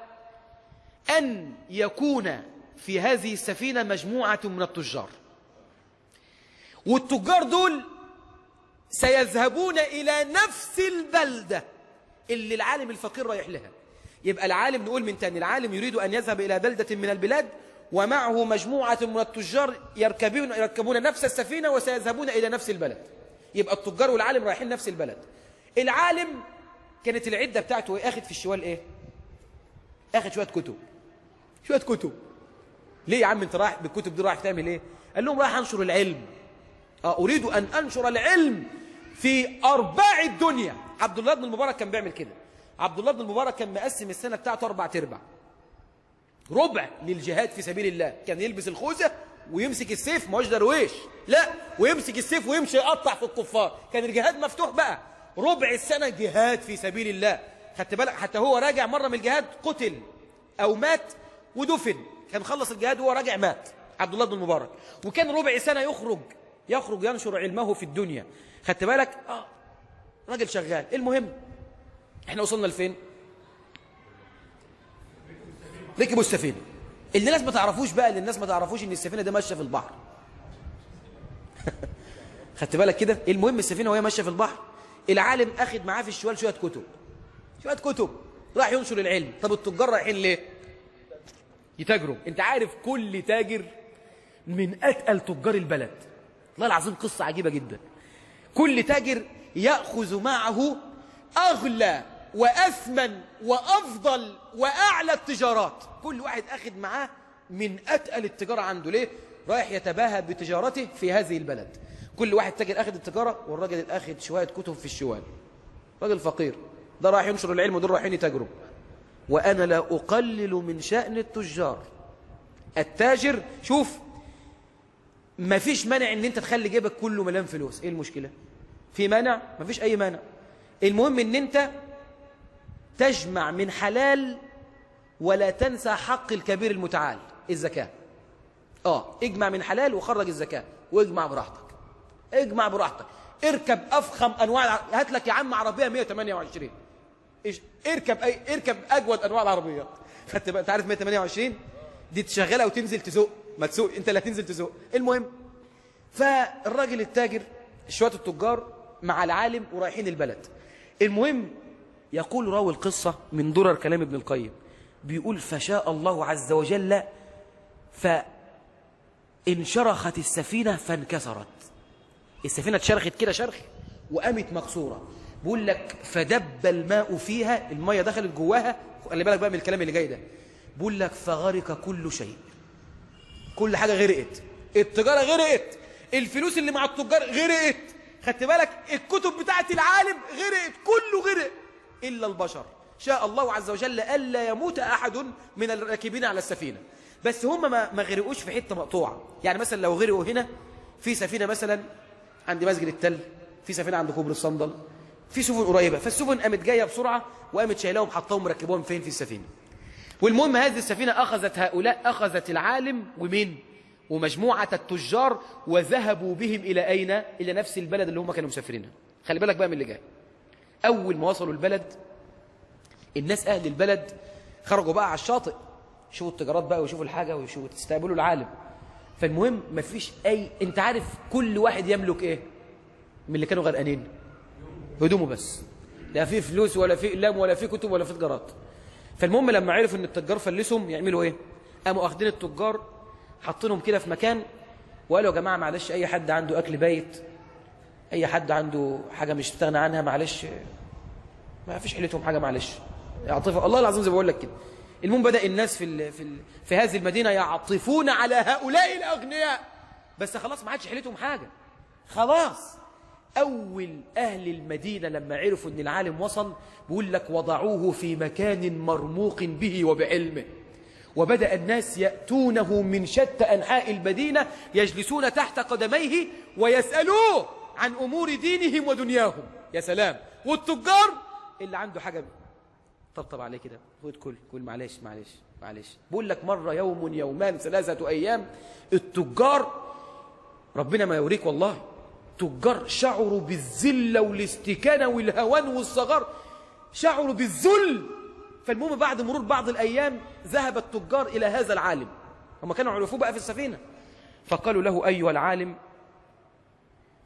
ان يكون في هذه السفينه مجموعه من التجار والتجار دول سيذهبون إلى نفس البلدة اللي العالم الفقير رايح لها يبقى العالم نقول من تاني العالم يريد أن يذهب إلى بلدة من البلاد ومعه مجموعة من التجار يركبون, يركبون نفس السفينة وسيذهبون إلى نفس البلد يبقى التجار والعالم رايحين نفس البلد العالم كانت العدة بتاعته ايه اخد في الشوال ايه اخد شوية كتب شوية كتب ليه يا عم انت رايح بالكتب دي رايح تعمل ايه قال لهم رايح انشر العلم آه اريد ان انشر العلم في ارباع الدنيا عبد الله بن المبارك كان بيعمل كده عبد الله بن المبارك كان مقسم السنة بتاعته اربع تربع ربع للجهاد في سبيل الله كان يلبس الخوذة ويمسك السيف ما هوش درويش لا ويمسك السيف ويمشي يقطع في الكفار كان الجهاد مفتوح بقى ربع السنة جهاد في سبيل الله خدت بالك حتى هو راجع مرة من الجهاد قتل أو مات ودفن كان خلص الجهاد وهو راجع مات عبد الله بن المبارك وكان ربع سنة يخرج يخرج ينشر علمه في الدنيا خدت بالك اه راجل شغال المهم احنا وصلنا لفين ركبوا السفينة اللي الناس ما تعرفوش بقى اللي الناس ما تعرفوش ان السفينة دي ماشية في البحر خدت بالك كده المهم السفينة وهي ماشية في البحر العالم اخد معاه في الشوال شوية كتب شوية كتب راح ينشر العلم طب التجار رايحين ليه يتاجروا انت عارف كل تاجر من اتقل تجار البلد والله العظيم قصة عجيبة جدا كل تاجر يأخذ معه أغلى وأثمن وأفضل وأعلى التجارات كل واحد أخذ معاه من أتقل التجارة عنده ليه؟ رايح يتباهى بتجارته في هذه البلد كل واحد تاجر أخذ التجارة والراجل الأخذ شوية كتب في الشوال راجل فقير ده رايح ينشر العلم ودول رايحين يتاجروا وأنا لا أقلل من شأن التجار التاجر شوف ما فيش مانع ان انت تخلي جيبك كله مليان فلوس ايه المشكلة في مانع ما فيش اي مانع المهم ان انت تجمع من حلال ولا تنسى حق الكبير المتعال الزكاة اه اجمع من حلال وخرج الزكاة واجمع براحتك اجمع براحتك اركب افخم انواع هات لك يا عم عربية 128 إيش اركب اي اركب اجود انواع العربيات خدت بقى انت عارف 128 دي تشغلها وتنزل تزق ما تسوق انت اللي هتنزل تزق المهم فالراجل التاجر شويه التجار مع العالم ورايحين البلد المهم يقول راوي القصة من درر كلام ابن القيم بيقول فشاء الله عز وجل فانشرخت السفينة فانكسرت السفينة اتشرخت كده شرخ وقامت مكسورة بيقول لك فدب الماء فيها المية دخلت جواها خلي بالك بقى من الكلام اللي جاي ده بيقول لك فغرق كل شيء كل حاجة غرقت التجارة غرقت الفلوس اللي مع التجار غرقت خدت بالك الكتب بتاعت العالم غرقت كله غرق إلا البشر شاء الله عز وجل ألا يموت أحد من الراكبين على السفينة بس هم ما, ما غرقوش في حتة مقطوعة يعني مثلا لو غرقوا هنا في سفينة مثلا عند مسجد التل في سفينة عند كوبري الصندل في سفن قريبة فالسفن قامت جاية بسرعة وقامت شايلاهم حطاهم مركبوهم فين في السفينة والمهم هذه السفينة أخذت هؤلاء أخذت العالم ومين ومجموعة التجار وذهبوا بهم إلى أين إلى نفس البلد اللي هم كانوا مسافرينها خلي بالك بقى من اللي جاي أول ما وصلوا البلد الناس أهل البلد خرجوا بقى على الشاطئ يشوفوا التجارات بقى ويشوفوا الحاجة ويشوفوا تستقبلوا العالم فالمهم مفيش أي أنت عارف كل واحد يملك إيه من اللي كانوا غرقانين هدومه بس لا في فلوس ولا في اقلام ولا في كتب ولا في تجارات فالمهم لما عرفوا ان التجار فلسهم يعملوا ايه قاموا اخدين التجار حاطينهم كده في مكان وقالوا يا جماعه معلش اي حد عنده اكل بايت اي حد عنده حاجه مش تستغنى عنها معلش ما فيش حيلتهم حاجه معلش يعطفوا الله العظيم زي ما بقول لك كده المهم بدا الناس في ال في ال في هذه المدينه يعطفون على هؤلاء الاغنياء بس خلاص ما عادش حيلتهم حاجه خلاص أول أهل المدينة لما عرفوا أن العالم وصل بيقول لك وضعوه في مكان مرموق به وبعلمه وبدأ الناس يأتونه من شتى أنحاء المدينة يجلسون تحت قدميه ويسألوه عن أمور دينهم ودنياهم يا سلام والتجار اللي عنده حاجة طبطب عليه كده خد كل كل معلش معلش معلش بقول لك مرة يوم يومان ثلاثة أيام التجار ربنا ما يوريك والله تجار شعروا بالذلة والاستكانة والهوان والصغار شعروا بالذل فالمهم بعد مرور بعض الأيام ذهب التجار إلى هذا العالم هم كانوا عرفوه بقى في السفينة فقالوا له أيها العالم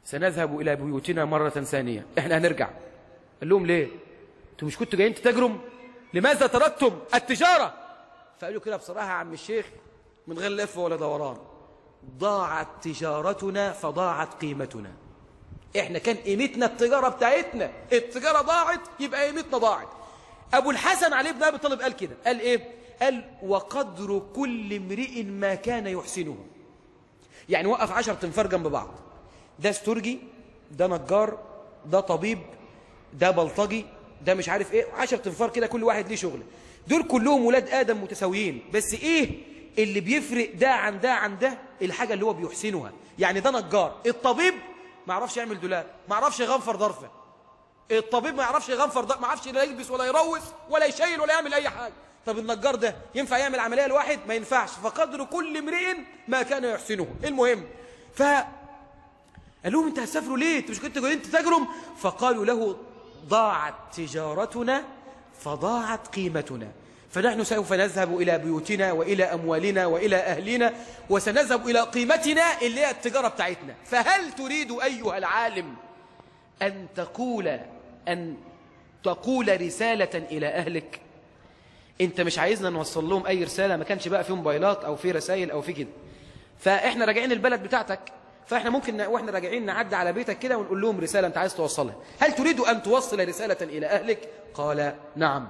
سنذهب إلى بيوتنا مرة ثانية إحنا هنرجع قال لهم ليه أنتم مش كنتوا جايين تتاجروا لماذا تركتم التجارة فقالوا كده بصراحة يا عم الشيخ من غير لف ولا دوران ضاعت تجارتنا فضاعت قيمتنا احنا كان قيمتنا التجارة بتاعتنا التجارة ضاعت يبقى قيمتنا ضاعت ابو الحسن علي بن ابي طالب قال كده قال ايه قال وقدر كل امرئ ما كان يحسنه يعني وقف عشر تنفار جنب بعض ده استرجي ده نجار ده طبيب ده بلطجي ده مش عارف ايه عشر تنفار كده كل واحد ليه شغل دول كلهم ولاد ادم متساويين بس ايه اللي بيفرق ده عن ده عن ده الحاجه اللي هو بيحسنها يعني ده نجار الطبيب ما يعرفش يعمل دولاب ما يعرفش يغنفر ظرفه الطبيب ما يعرفش يغنفر ظرف ما يعرفش لا يلبس ولا يروس ولا يشيل ولا يعمل اي حاجه طب النجار ده ينفع يعمل عمليه لواحد ما ينفعش فقدر كل امرئ ما كان يحسنه المهم ف قال لهم انت هتسافروا ليه انتوا مش كنتوا جايين تتاجروا فقالوا له ضاعت تجارتنا فضاعت قيمتنا فنحن سوف نذهب إلى بيوتنا وإلى أموالنا وإلى أهلنا وسنذهب إلى قيمتنا اللي هي التجارة بتاعتنا فهل تريد أيها العالم أن تقول أن تقول رسالة إلى أهلك أنت مش عايزنا نوصل لهم أي رسالة ما كانش بقى في موبايلات أو في رسائل أو في كده فإحنا راجعين البلد بتاعتك فإحنا ممكن وإحنا راجعين نعدي على بيتك كده ونقول لهم رسالة أنت عايز توصلها هل تريد أن توصل رسالة إلى أهلك قال نعم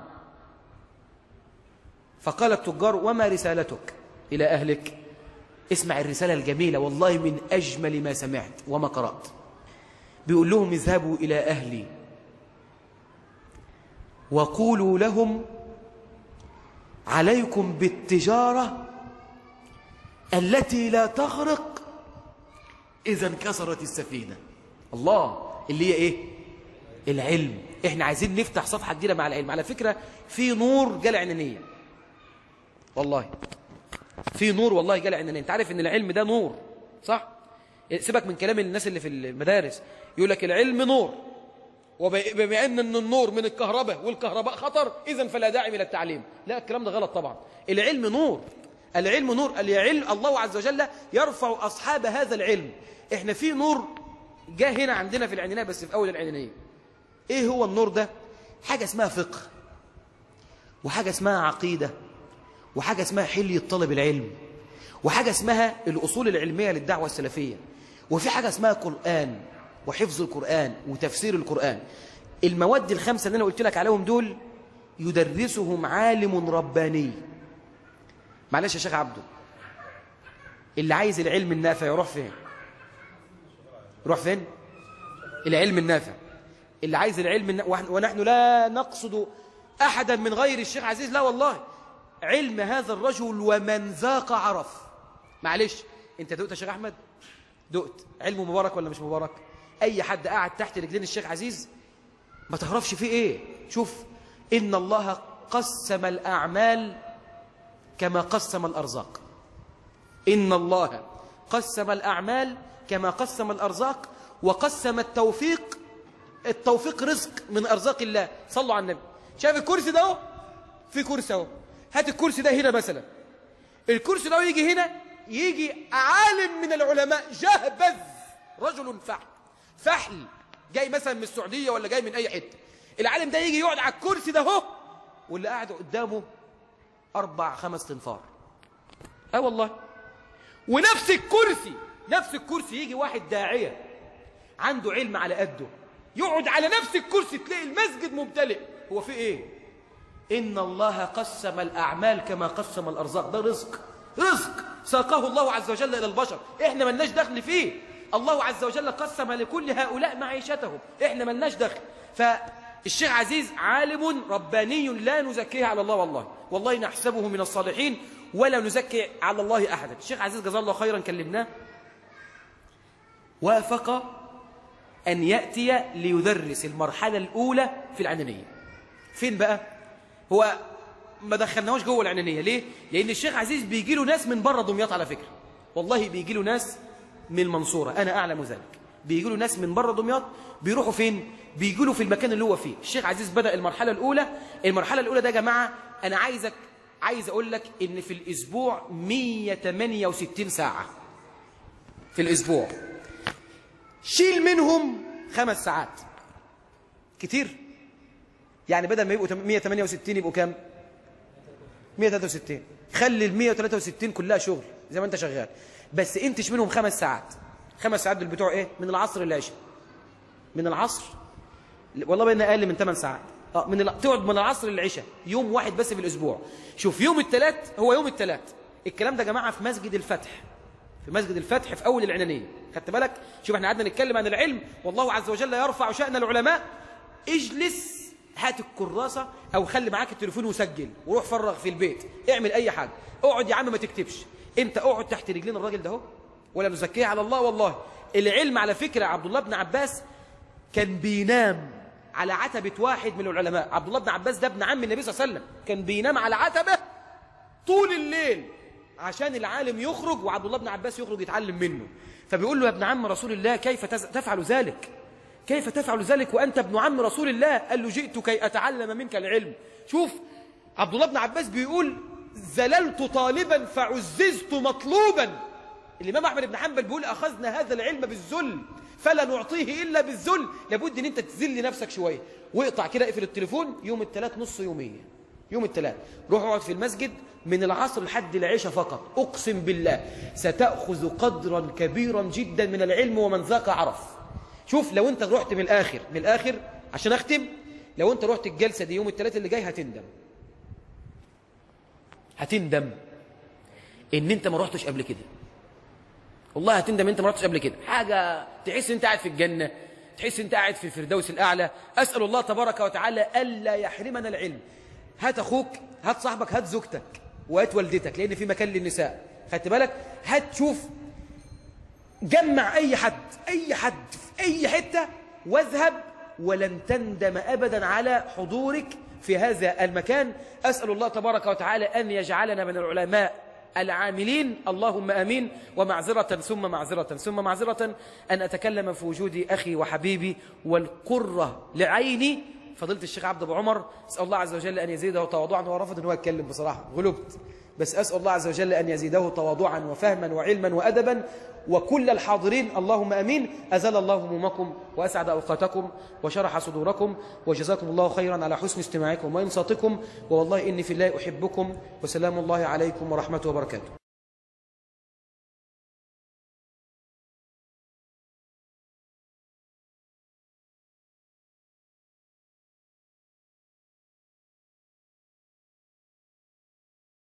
فقال التجار وما رسالتك إلى أهلك اسمع الرسالة الجميلة والله من أجمل ما سمعت وما قرأت بيقول لهم اذهبوا إلى أهلي وقولوا لهم عليكم بالتجارة التي لا تغرق إذا انكسرت السفينة الله اللي هي إيه العلم إحنا عايزين نفتح صفحة جديدة مع العلم على فكرة في نور جال عنانية والله في نور والله جال عنانية انت عارف ان العلم ده نور صح سيبك من كلام الناس اللي في المدارس يقول لك العلم نور وبما ان ان النور من الكهرباء والكهرباء خطر اذا فلا داعي من التعليم لا الكلام ده غلط طبعا العلم نور العلم نور العلم الله عز وجل يرفع اصحاب هذا العلم احنا في نور جاء هنا عندنا في العنانيه بس في اول العنانيه ايه هو النور ده حاجه اسمها فقه وحاجه اسمها عقيده وحاجه اسمها حليه طلب العلم وحاجه اسمها الاصول العلميه للدعوه السلفيه وفي حاجه اسمها قران وحفظ القرآن وتفسير القرآن المواد الخمسة اللي أنا قلت لك عليهم دول يدرسهم عالم رباني معلش يا شيخ عبده اللي عايز العلم النافع يروح فين يروح فين العلم النافع اللي عايز العلم النافع ونحن لا نقصد أحدا من غير الشيخ عزيز لا والله علم هذا الرجل ومن ذاق عرف معلش انت دقت يا شيخ أحمد دقت علمه مبارك ولا مش مبارك أي حد قاعد تحت رجلين الشيخ عزيز ما تعرفش فيه إيه شوف إن الله قسم الأعمال كما قسم الأرزاق إن الله قسم الأعمال كما قسم الأرزاق وقسم التوفيق التوفيق رزق من أرزاق الله صلوا على النبي شايف الكرسي ده اهو في كرسي اهو هات الكرسي ده هنا مثلا الكرسي ده يجي هنا يجي عالم من العلماء جهبذ رجل فحل فحل جاي مثلا من السعودية ولا جاي من أي حتة العالم ده يجي يقعد على الكرسي ده اهو واللي قاعد قدامه أربع خمس تنفار اه والله ونفس الكرسي نفس الكرسي يجي واحد داعية عنده علم على قده يقعد على نفس الكرسي تلاقي المسجد ممتلئ هو في ايه إن الله قسم الأعمال كما قسم الأرزاق ده رزق رزق ساقه الله عز وجل إلى البشر إحنا ملناش دخل فيه الله عز وجل قسم لكل هؤلاء معيشتهم إحنا ملناش دخل فالشيخ عزيز عالم رباني لا نزكيه على الله والله والله نحسبه من الصالحين ولا نزكي على الله أحدا الشيخ عزيز جزاه الله خيرا كلمناه وافق أن يأتي ليدرس المرحلة الأولى في العنانية فين بقى؟ هو ما دخلناهوش جوه العنانية ليه؟ لأن الشيخ عزيز بيجي له ناس من بره دمياط على فكرة والله بيجي له ناس من المنصورة أنا أعلم ذلك بيجي له ناس من بره دمياط بيروحوا فين؟ بيجي له في المكان اللي هو فيه الشيخ عزيز بدأ المرحلة الأولى المرحلة الأولى ده يا جماعة أنا عايزك عايز أقول لك إن في الأسبوع 168 ساعة في الأسبوع شيل منهم خمس ساعات كتير يعني بدل ما يبقوا 168 يبقوا كام 163 خلي ال 163 كلها شغل زي ما انت شغال بس انتش منهم خمس ساعات خمس ساعات دول بتوع ايه من العصر للعشاء من العصر والله بقينا اقل من 8 ساعات اه من ال... تقعد من العصر للعشاء يوم واحد بس في الاسبوع شوف يوم الثلاث هو يوم الثلاث الكلام ده يا جماعه في مسجد الفتح في مسجد الفتح في اول العنانيه خدت بالك شوف احنا قعدنا نتكلم عن العلم والله عز وجل يرفع شأن العلماء اجلس هات الكراسه او خلي معاك التليفون وسجل وروح فرغ في البيت اعمل اي حاجه اقعد يا عم ما تكتبش انت اقعد تحت رجلين الراجل ده اهو ولا نزكيه على الله والله العلم على فكره عبد الله بن عباس كان بينام على عتبة واحد من العلماء عبد الله بن عباس ده ابن عم النبي صلى الله عليه وسلم كان بينام على عتبة طول الليل عشان العالم يخرج وعبد الله بن عباس يخرج يتعلم منه فبيقول له يا ابن عم رسول الله كيف تفعل ذلك كيف تفعل ذلك وأنت ابن عم رسول الله قال له جئت كي أتعلم منك العلم شوف عبد الله بن عباس بيقول زللت طالبا فعززت مطلوبا الإمام أحمد بن حنبل بيقول أخذنا هذا العلم بالذل فلا نعطيه إلا بالذل لابد أن أنت تذل نفسك شوية واقطع كده اقفل التليفون يوم الثلاث نص يومية يوم الثلاث روح اقعد في المسجد من العصر لحد العشاء فقط أقسم بالله ستأخذ قدرا كبيرا جدا من العلم ومن ذاك عرف شوف لو أنت رحت من الآخر من الآخر عشان أختم لو أنت رحت الجلسة دي يوم الثلاث اللي جاي هتندم هتندم ان انت ما رحتش قبل كده والله هتندم انت ما رحتش قبل كده حاجه تحس انت قاعد في الجنه تحس انت قاعد في الفردوس الاعلى اسال الله تبارك وتعالى الا يحرمنا العلم هات اخوك هات صاحبك هات زوجتك وهات والدتك لان في مكان للنساء خدت بالك هات شوف جمع اي حد اي حد في اي حته واذهب ولن تندم ابدا على حضورك في هذا المكان اسال الله تبارك وتعالى ان يجعلنا من العلماء العاملين اللهم امين ومعذره ثم معذره ثم معذره ان اتكلم في وجود اخي وحبيبي والقره لعيني فضيله الشيخ عبد ابو عمر اسال الله عز وجل ان يزيده تواضعا هو رفض ان هو يتكلم بصراحه غلبت بس اسال الله عز وجل ان يزيده تواضعا وفهما وعلما وادبا وكل الحاضرين اللهم امين ازال الله همومكم واسعد اوقاتكم وشرح صدوركم وجزاكم الله خيرا على حسن استماعكم وانصاتكم والله اني في الله احبكم وسلام الله عليكم ورحمته وبركاته